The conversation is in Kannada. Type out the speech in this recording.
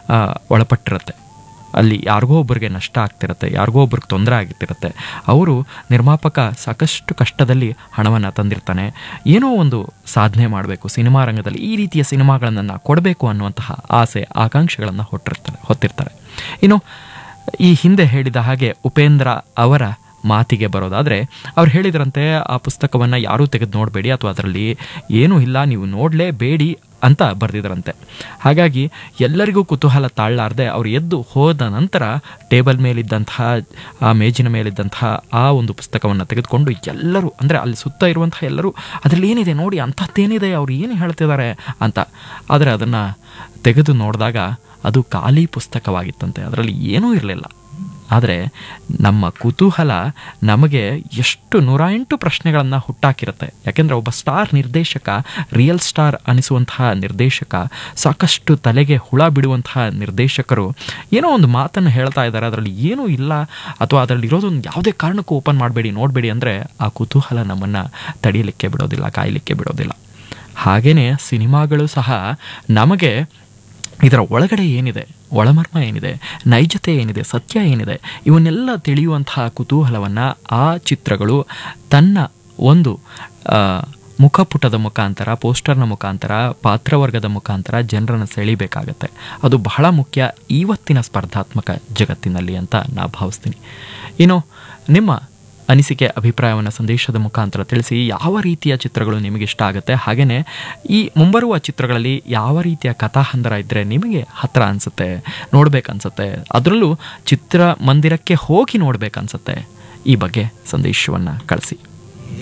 ಆ, ಒಳಪಟ್ಟಿರುತ್ತೆ ಅಲ್ಲಿ ಯಾರಿಗೋ ಒಬ್ಬರಿಗೆ ನಷ್ಟ ಆಗ್ತಿರುತ್ತೆ ಯಾರಿಗೋ ಒಬ್ರಿಗೆ ತೊಂದರೆ ಆಗ್ತಿರುತ್ತೆ ಅವರು ನಿರ್ಮಾಪಕ ಸಾಕಷ್ಟು ಕಷ್ಟದಲ್ಲಿ ಹಣವನ್ನು ತಂದಿರ್ತಾನೆ ಏನೋ ಒಂದು ಸಾಧನೆ ಮಾಡಬೇಕು ಸಿನಿಮಾ ರಂಗದಲ್ಲಿ ಈ ರೀತಿಯ ಸಿನಿಮಾಗಳನ್ನು ಕೊಡಬೇಕು ಅನ್ನುವಂತಹ ಆಸೆ ಆಕಾಂಕ್ಷೆಗಳನ್ನು ಹೊಟ್ಟಿರ್ತಾರೆ ಹೊತ್ತಿರ್ತಾರೆ ಇನ್ನು ಈ ಹಿಂದೆ ಹೇಳಿದ ಹಾಗೆ ಉಪೇಂದ್ರ ಅವರ ಮಾತಿಗೆ ಬರೋದಾದರೆ ಅವ್ರು ಹೇಳಿದ್ರಂತೆ ಆ ಪುಸ್ತಕವನ್ನು ಯಾರೂ ತೆಗೆದು ನೋಡಬೇಡಿ ಅಥವಾ ಅದರಲ್ಲಿ ಏನೂ ಇಲ್ಲ ನೀವು ನೋಡಲೇಬೇಡಿ ಅಂತ ಬರೆದಿದ್ರಂತೆ ಹಾಗಾಗಿ ಎಲ್ಲರಿಗೂ ಕುತೂಹಲ ತಾಳಲಾರದೆ ಅವ್ರು ಎದ್ದು ಹೋದ ನಂತರ ಟೇಬಲ್ ಮೇಲಿದ್ದಂತಹ ಆ ಮೇಜಿನ ಮೇಲಿದ್ದಂತಹ ಆ ಒಂದು ಪುಸ್ತಕವನ್ನು ತೆಗೆದುಕೊಂಡು ಎಲ್ಲರೂ ಅಂದರೆ ಅಲ್ಲಿ ಸುತ್ತ ಇರುವಂತಹ ಎಲ್ಲರೂ ಅದರಲ್ಲಿ ಏನಿದೆ ನೋಡಿ ಅಂಥದ್ದೇನಿದೆ ಅವ್ರು ಏನು ಹೇಳ್ತಿದ್ದಾರೆ ಅಂತ ಆದರೆ ಅದನ್ನು ತೆಗೆದು ನೋಡಿದಾಗ ಅದು ಖಾಲಿ ಪುಸ್ತಕವಾಗಿತ್ತಂತೆ ಅದರಲ್ಲಿ ಏನೂ ಇರಲಿಲ್ಲ ಆದರೆ ನಮ್ಮ ಕುತೂಹಲ ನಮಗೆ ಎಷ್ಟು ನೂರ ಎಂಟು ಪ್ರಶ್ನೆಗಳನ್ನು ಹುಟ್ಟಾಕಿರುತ್ತೆ ಯಾಕೆಂದರೆ ಒಬ್ಬ ಸ್ಟಾರ್ ನಿರ್ದೇಶಕ ರಿಯಲ್ ಸ್ಟಾರ್ ಅನಿಸುವಂತಹ ನಿರ್ದೇಶಕ ಸಾಕಷ್ಟು ತಲೆಗೆ ಹುಳ ಬಿಡುವಂತಹ ನಿರ್ದೇಶಕರು ಏನೋ ಒಂದು ಮಾತನ್ನು ಹೇಳ್ತಾ ಇದ್ದಾರೆ ಅದರಲ್ಲಿ ಏನೂ ಇಲ್ಲ ಅಥವಾ ಅದರಲ್ಲಿ ಇರೋದೊಂದು ಯಾವುದೇ ಕಾರಣಕ್ಕೂ ಓಪನ್ ಮಾಡಬೇಡಿ ನೋಡಬೇಡಿ ಅಂದರೆ ಆ ಕುತೂಹಲ ನಮ್ಮನ್ನು ತಡೆಯಲಿಕ್ಕೆ ಬಿಡೋದಿಲ್ಲ ಕಾಯಲಿಕ್ಕೆ ಬಿಡೋದಿಲ್ಲ ಹಾಗೆಯೇ ಸಿನಿಮಾಗಳು ಸಹ ನಮಗೆ ಇದರ ಒಳಗಡೆ ಏನಿದೆ ಒಳಮರ್ಮ ಏನಿದೆ ನೈಜತೆ ಏನಿದೆ ಸತ್ಯ ಏನಿದೆ ಇವನ್ನೆಲ್ಲ ತಿಳಿಯುವಂತಹ ಕುತೂಹಲವನ್ನು ಆ ಚಿತ್ರಗಳು ತನ್ನ ಒಂದು ಆ, ಮುಖಪುಟದ ಮುಖಾಂತರ ಪೋಸ್ಟರ್ನ ಮುಖಾಂತರ ಪಾತ್ರವರ್ಗದ ಮುಖಾಂತರ ಜನರನ್ನು ಸೆಳಿಬೇಕಾಗತ್ತೆ ಅದು ಬಹಳ ಮುಖ್ಯ ಇವತ್ತಿನ ಸ್ಪರ್ಧಾತ್ಮಕ ಜಗತ್ತಿನಲ್ಲಿ ಅಂತ ನಾ ಭಾವಿಸ್ತೀನಿ ಇನ್ನು ನಿಮ್ಮ ಅನಿಸಿಕೆ ಅಭಿಪ್ರಾಯವನ್ನು ಸಂದೇಶದ ಮುಖಾಂತರ ತಿಳಿಸಿ ಯಾವ ರೀತಿಯ ಚಿತ್ರಗಳು ನಿಮಗೆ ಇಷ್ಟ ಆಗುತ್ತೆ ಹಾಗೆಯೇ ಈ ಮುಂಬರುವ ಚಿತ್ರಗಳಲ್ಲಿ ಯಾವ ರೀತಿಯ ಕಥಾಹಂದರ ಇದ್ದರೆ ನಿಮಗೆ ಹತ್ರ ಅನಿಸುತ್ತೆ ನೋಡ್ಬೇಕನ್ಸುತ್ತೆ ಅದರಲ್ಲೂ ಚಿತ್ರ ಮಂದಿರಕ್ಕೆ ಹೋಗಿ ನೋಡ್ಬೇಕನ್ಸುತ್ತೆ ಈ ಬಗ್ಗೆ ಸಂದೇಶವನ್ನು ಕಳಿಸಿ